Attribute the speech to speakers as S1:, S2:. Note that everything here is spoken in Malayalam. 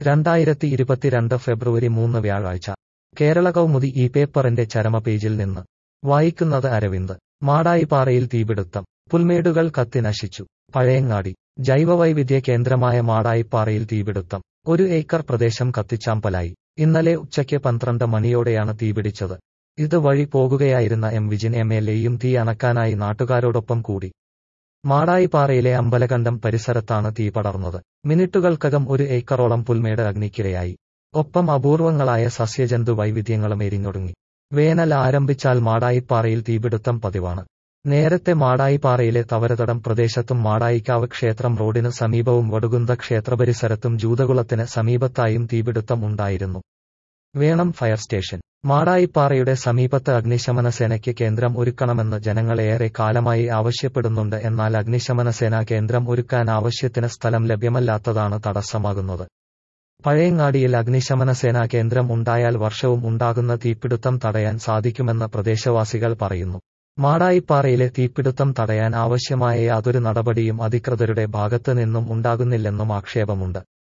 S1: രണ്ടായിരത്തി ഇരുപത്തിരണ്ട് ഫെബ്രുവരി മൂന്ന് വ്യാഴാഴ്ച കേരള കൗമുദി ഈ പേപ്പറിന്റെ ചരമപേജിൽ നിന്ന് വായിക്കുന്നത് അരവിന്ദ് മാടായിപ്പാറയിൽ തീപിടുത്തം പുൽമേടുകൾ കത്തി നശിച്ചു പഴയങ്ങാടി ജൈവവൈവിധ്യ കേന്ദ്രമായ മാടായിപ്പാറയിൽ തീപിടുത്തം ഒരു ഏക്കർ പ്രദേശം കത്തിച്ചാമ്പലായി ഇന്നലെ ഉച്ചയ്ക്ക് പന്ത്രണ്ട് മണിയോടെയാണ് തീപിടിച്ചത് ഇത് വഴി പോകുകയായിരുന്ന എം വിജിൻ എം എൽ എയും തീ അണക്കാനായി നാട്ടുകാരോടൊപ്പം കൂടി മാടായിപ്പാറയിലെ അമ്പലകണ്ടം പരിസരത്താണ് തീ പടർന്നത് മിനിറ്റുകൾക്കകം ഒരു ഏക്കറോളം പുൽമേട് അഗ്നിക്കിരയായി ഒപ്പം അപൂർവങ്ങളായ സസ്യജന്തു വൈവിധ്യങ്ങളും എരിഞ്ഞൊടുങ്ങി വേനൽ ആരംഭിച്ചാൽ മാടായിപ്പാറയിൽ തീപിടുത്തം പതിവാണ് നേരത്തെ മാടായിപ്പാറയിലെ തവരതടം പ്രദേശത്തും മാടായിക്കാവ് ക്ഷേത്രം റോഡിന് സമീപവും വടുകുന്ത ക്ഷേത്രപരിസരത്തും ജൂതകുളത്തിന് സമീപത്തായും തീപിടുത്തം ഉണ്ടായിരുന്നു വേണം ഫയർ സ്റ്റേഷൻ മാടായിപ്പാറയുടെ സമീപത്ത് അഗ്നിശമന സേനയ്ക്ക് കേന്ദ്രം ഒരുക്കണമെന്ന് ജനങ്ങൾ ഏറെ കാലമായി ആവശ്യപ്പെടുന്നുണ്ട് എന്നാൽ അഗ്നിശമന സേനാ കേന്ദ്രം ഒരുക്കാൻ ആവശ്യത്തിന് സ്ഥലം ലഭ്യമല്ലാത്തതാണ് തടസ്സമാകുന്നത് പഴയങ്ങാടിയിൽ അഗ്നിശമന സേനാ കേന്ദ്രം ഉണ്ടായാൽ വർഷവും ഉണ്ടാകുന്ന തീപിടുത്തം തടയാൻ സാധിക്കുമെന്ന് പ്രദേശവാസികൾ പറയുന്നു മാടായിപ്പാറയിലെ തീപിടുത്തം തടയാൻ ആവശ്യമായ യാതൊരു നടപടിയും അധികൃതരുടെ ഭാഗത്ത് നിന്നും ഉണ്ടാകുന്നില്ലെന്നും ആക്ഷേപമുണ്ട്